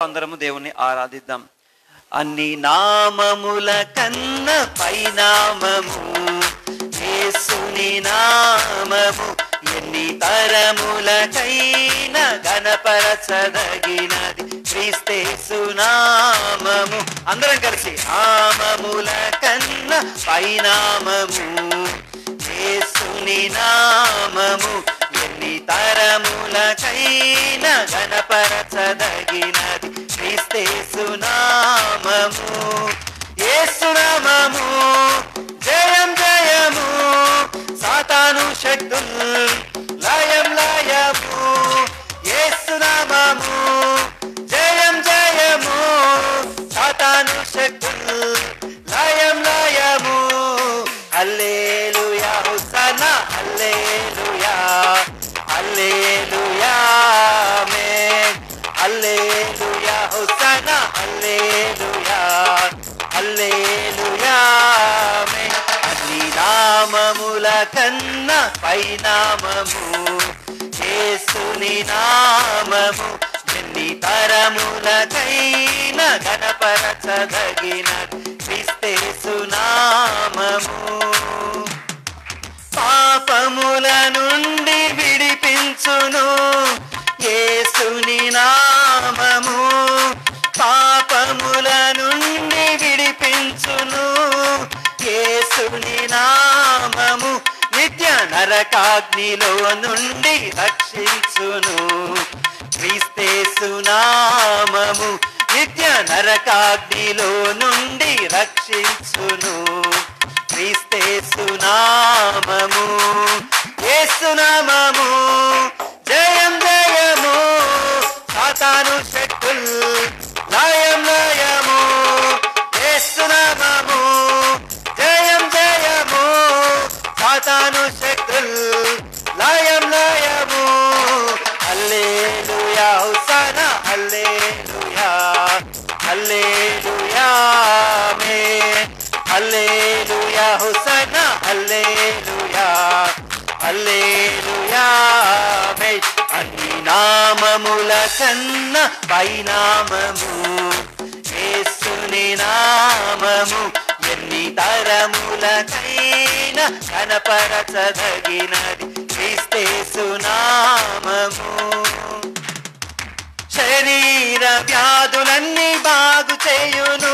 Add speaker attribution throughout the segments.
Speaker 1: అందరము దేవుణ్ణి ఆరాధిద్దాం అన్ని నామముల కన్న పైనామము యేసుని నామము ఎన్ని తరములకైన గణపరచదగినది క్రీస్తేసు నామము అందరం కలిసి నామముల కన్న పైనామము యేసుని నామము ఎన్ని తరములకైన గణపరచదగినది క్రీస్తేసు నామము యేసునామము జయం జయము సాతాను శక్తుల్ లయం లయము యేసునామము జయం జయము సాతాను శక్తుల్ లయం లయము హల్లెలూయా హుసనా హల్లెలూయా హల్లెలూయా ఆమేన్ హల్లెలూయా హుసనా హల్లెలూయా హల్లెలూయా ఆమేన్ అన్ని నామముల కన్న పైనామము యేసుని నామము ఎన్ని తరములకైన గణపరచదగిన క్రిస్తేసు నామము పాపముల నుండి విడిపించును యేసుని నామము పాపముల నుండి విడిపించును యేసుని నామము నిత్య నరకాగ్నిలో నుండి రక్షించును క్రీస్తేసు నామము నిత్య నరకాగ్నిలో నుండి రక్షించును క్రీస్తేసు నామము యేసునామము జయం జయము సాతాను శక్తుల్ లయం లయము యేసునామము జయం జయము సాతాను శక్తుల్ లయం లయము హల్లెలూయా హుసనా హల్లెలూయా హల్లెలూయా ఆమేన్ హల్లెలూయా హుసనా హల్లెలూయా హల్లెలూయా ఆమేన్ అన్ని నామముల కన్న పైనామము యేసుని నామము ఎన్ని తరములకైన కనపరచదగినది క్రీస్తేసు నామము శరీర వ్యాధులన్నీ బాగు చేయును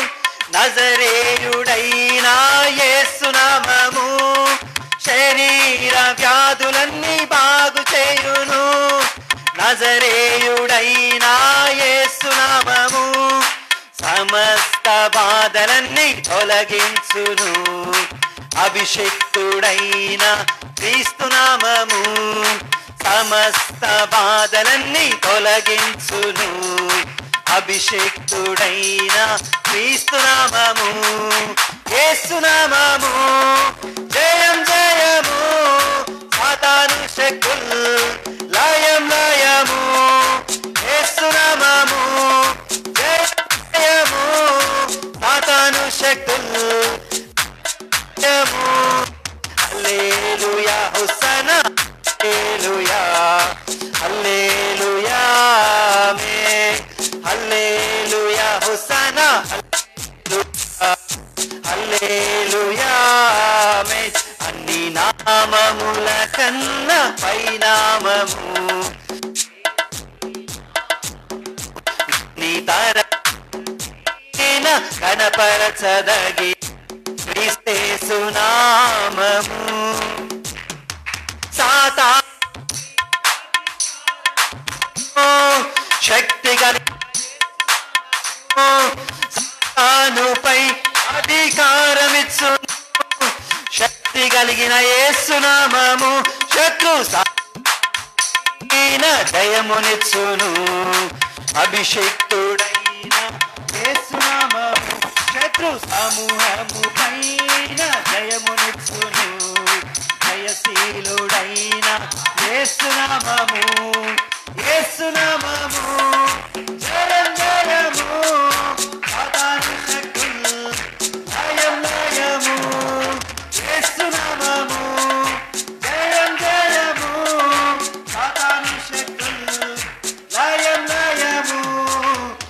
Speaker 1: నజరేయుడైన యేసునామము శరీర వ్యాధులన్నీ బాగు చేయును నజరేయుడైన యేసునామము సమస్త బాధలన్నీ తొలగించును అభిషక్తుడైన క్రీస్తునామము సమస్త బాధలన్నీ తొలగించును అభిషక్తుడైన క్రీస్తునామము యేసునామము జయం జయము సాతాను శక్తుల్ లయం లయము యేసునామము జయము సాతాను శక్తుల్ జయము హల్లెలూయా హుసనా హల్లెలూయా హల్లెలూయా ఆమేన్ హల్లెలూయా హుసనా హల్లెలూయా ఆమేన్ అన్ని నామముల కన్న పైనామము నీ తర కనపరచదగి క్రీస్తేసు నామము సాతా శక్తి సాతానుపై అధికారమిచ్చు శక్తి కలిగిన యేసునామము శత్రు సాయిన జయమునిచ్చును అభిషక్తుడైన యేసునామము శత్రు సమూహము పైన జయమునిచ్చును జయశీలుడైన యేసునామము యేసునామము జయం జయము సాతాను శక్తుల్ లయం లయము యేసునామము జయం జయము సాతాను శక్తుల్ లయం లయము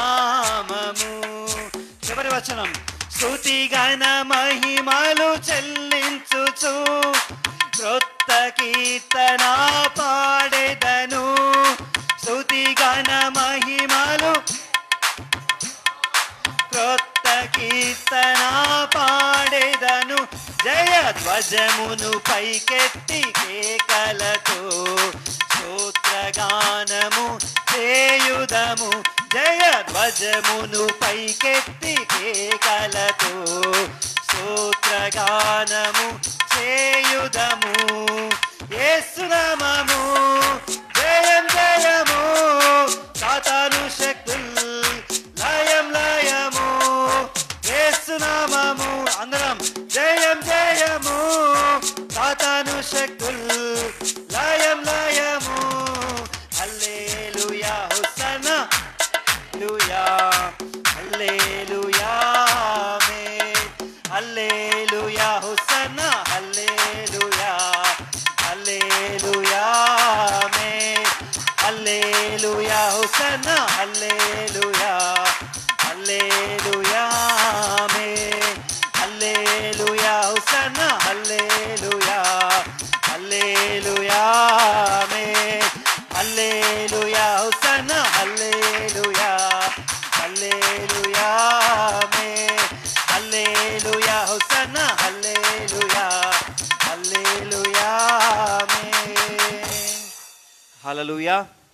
Speaker 1: నామము చివరి వచనం స్తుతి గణ మహిమలు చెల్లించుచు క్రొత్త కీర్తన పాడెదను స్తుతి గణ మహిమలు క్రొత్త కీర్తన పాడెదను జయ ధ్వజమును పైకెత్తి కేకలతో స్తోత్రగానము చేయుదము జయ ధ్వజమును పైకెత్తి కేకలతో స్తోత్రగానము చేయుదము యేసునామము జయం జయము సాతాను శక్తుల్ లయం లయము యేసునామము అందరం జయం జయము సాతాను శక్తుల్ లయం లయము హల్లెలూయా హుస్సనా హల్లెలూయా హల్లెలూయా ఆమేన్ హల్లెలూయా హుస్సనా హల్లెలూయా హల్లెలూయా ఆమేన్ హల్లెలూయా హుస్సనా హల్లెలూయా హల్లెలూయా ఆమేన్ హల్లెలూయా హుస్సనా హల్లెలూయా హల్లెలూయా ఆమేన్ హల్లెలూయా హుస్సనా హల్లెలూయా హల్లెలూయా ఆమేన్ హల్లెలూయా హుస్సనా హల్లెలూయా హల్లెలూయా ఆమేన్ హల్లెలూయా